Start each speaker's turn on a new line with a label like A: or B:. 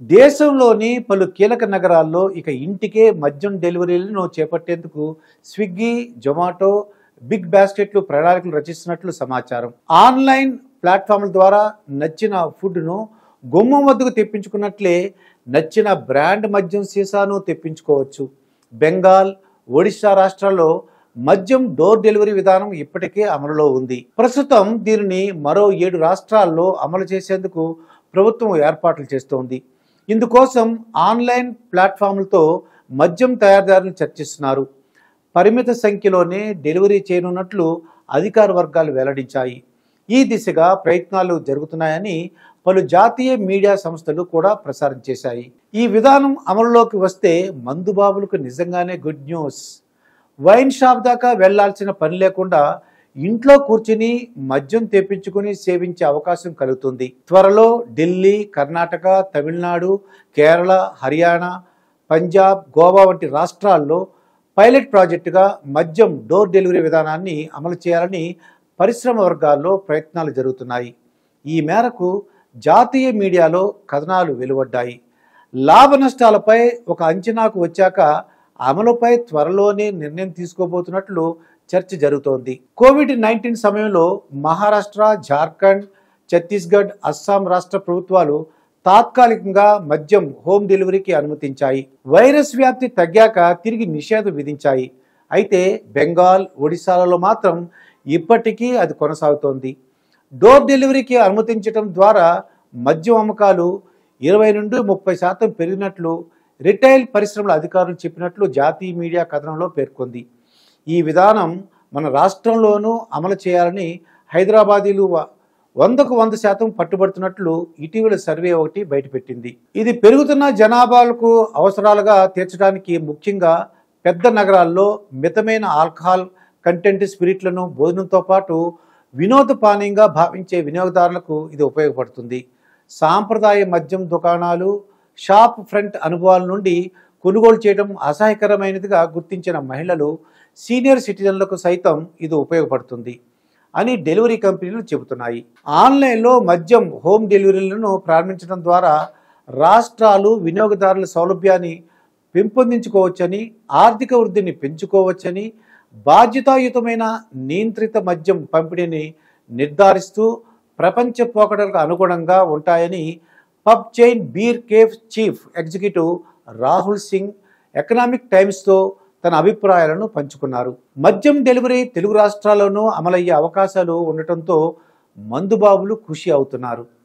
A: దేశంలోని పలు కీలక నగరాల్లో ఇక ఇంటికే మద్యం డెలివరీలను చేపట్టేందుకు స్విగ్గీ జొమాటో బిగ్ బాస్కెట్లు ప్రణాళికలు రచిస్తున్నట్లు సమాచారం ఆన్లైన్ ప్లాట్ఫామ్ల ద్వారా నచ్చిన ఫుడ్ను గుమ్మం వద్దకు తెప్పించుకున్నట్లే నచ్చిన బ్రాండ్ మద్యం సీసాను తెప్పించుకోవచ్చు బెంగాల్ ఒడిశా రాష్ట్రాల్లో మద్యం డోర్ డెలివరీ విధానం ఇప్పటికే అమలులో ఉంది ప్రస్తుతం దీనిని మరో ఏడు రాష్ట్రాల్లో అమలు చేసేందుకు ప్రభుత్వం ఏర్పాట్లు చేస్తోంది ఇందుకోసం ఆన్లైన్ ప్లాట్ఫామ్లతో మద్యం తయారీదారులు చర్చిస్తున్నారు పరిమిత సంఖ్యలోనే డెలివరీ చేయనున్నట్లు అధికార వర్గాలు వెల్లడించాయి ఈ దిశగా ప్రయత్నాలు జరుగుతున్నాయని పలు జాతీయ మీడియా సంస్థలు కూడా ప్రసారం చేశాయి ఈ విధానం అమలులోకి వస్తే మందుబాబులకు నిజంగానే గుడ్ న్యూస్ వైన్ షాప్ దాకా వెళ్లాల్సిన పని లేకుండా ఇంట్లో కూర్చుని మద్యం తెప్పించుకుని సేవించే అవకాశం కలుగుతుంది త్వరలో ఢిల్లీ కర్ణాటక తమిళనాడు కేరళ హర్యానా పంజాబ్ గోవా వంటి రాష్ట్రాల్లో పైలట్ ప్రాజెక్టుగా మద్యం డోర్ డెలివరీ విధానాన్ని అమలు చేయాలని పరిశ్రమ వర్గాల్లో ప్రయత్నాలు జరుగుతున్నాయి ఈ మేరకు జాతీయ మీడియాలో కథనాలు వెలువడ్డాయి లాభ నష్టాలపై ఒక అంచనాకు వచ్చాక అమలుపై త్వరలోనే నిర్ణయం తీసుకోబోతున్నట్లు చర్చ జరుగుతోంది కోవిడ్ నైన్టీన్ సమయంలో మహారాష్ట్ర జార్ఖండ్ ఛత్తీస్గఢ్ అస్సాం రాష్ట్ర ప్రభుత్వాలు తాత్కాలికంగా మద్యం హోమ్ డెలివరీకి అనుమతించాయి వైరస్ వ్యాప్తి తగ్గాక తిరిగి నిషేధం విధించాయి అయితే బెంగాల్ ఒడిశాలలో మాత్రం ఇప్పటికీ అది కొనసాగుతోంది డోర్ డెలివరీకి అనుమతించడం ద్వారా మద్యం అమ్మకాలు ఇరవై నుండి ముప్పై శాతం పెరిగినట్లు రిటైల్ పరిశ్రమల అధికారులు చెప్పినట్లు జాతీయ మీడియా కథనంలో పేర్కొంది ఈ విధానం మన రాష్ట్రంలోనూ అమలు చేయాలని హైదరాబాదీలు వ- వందకు వంద శాతం పట్టుబడుతున్నట్లు ఇటీవల సర్వే ఒకటి బయటపెట్టింది ఇది పెరుగుతున్న జనాభాలకు అవసరాలుగా తీర్చడానికి ముఖ్యంగా పెద్ద నగరాల్లో మితమైన ఆల్కహాల్ కంటెంట్ స్పిరిట్లను భోజనంతో పాటు వినోద పానీయంగా భావించే వినియోగదారులకు ఇది ఉపయోగపడుతుంది సాంప్రదాయ మద్యం దుకాణాలు షాప్ ఫ్రంట్ అనుభవాల నుండి కొనుగోలు చేయడం అసహ్యకరమైనదిగా గుర్తించిన మహిళలు సీనియర్ సిటిజన్లకు సైతం ఇది ఉపయోగపడుతుంది అని డెలివరీ కంపెనీలు చెబుతున్నాయి ఆన్లైన్లో మద్యం హోమ్ డెలివరీలను ప్రారంభించడం ద్వారా రాష్ట్రాలు వినియోగదారుల సౌలభ్యాన్ని పెంపొందించుకోవచ్చని ఆర్థిక వృద్ధిని పెంచుకోవచ్చని బాధ్యతాయుతమైన నియంత్రిత మద్యం పంపిణీని నిర్ధారిస్తూ ప్రపంచ పోకడలకు అనుగుణంగా ఉంటాయని pub chain Beer Cafe chief executive Rahul Singh Economic టైమ్స్తో తన అభిప్రాయాలను పంచుకున్నారు మద్యం డెలివరీ తెలుగు రాష్ట్రాల్లోనూ అమలయ్యే అవకాశాలు ఉండటంతో మందుబాబులు ఖుషి అవుతున్నారు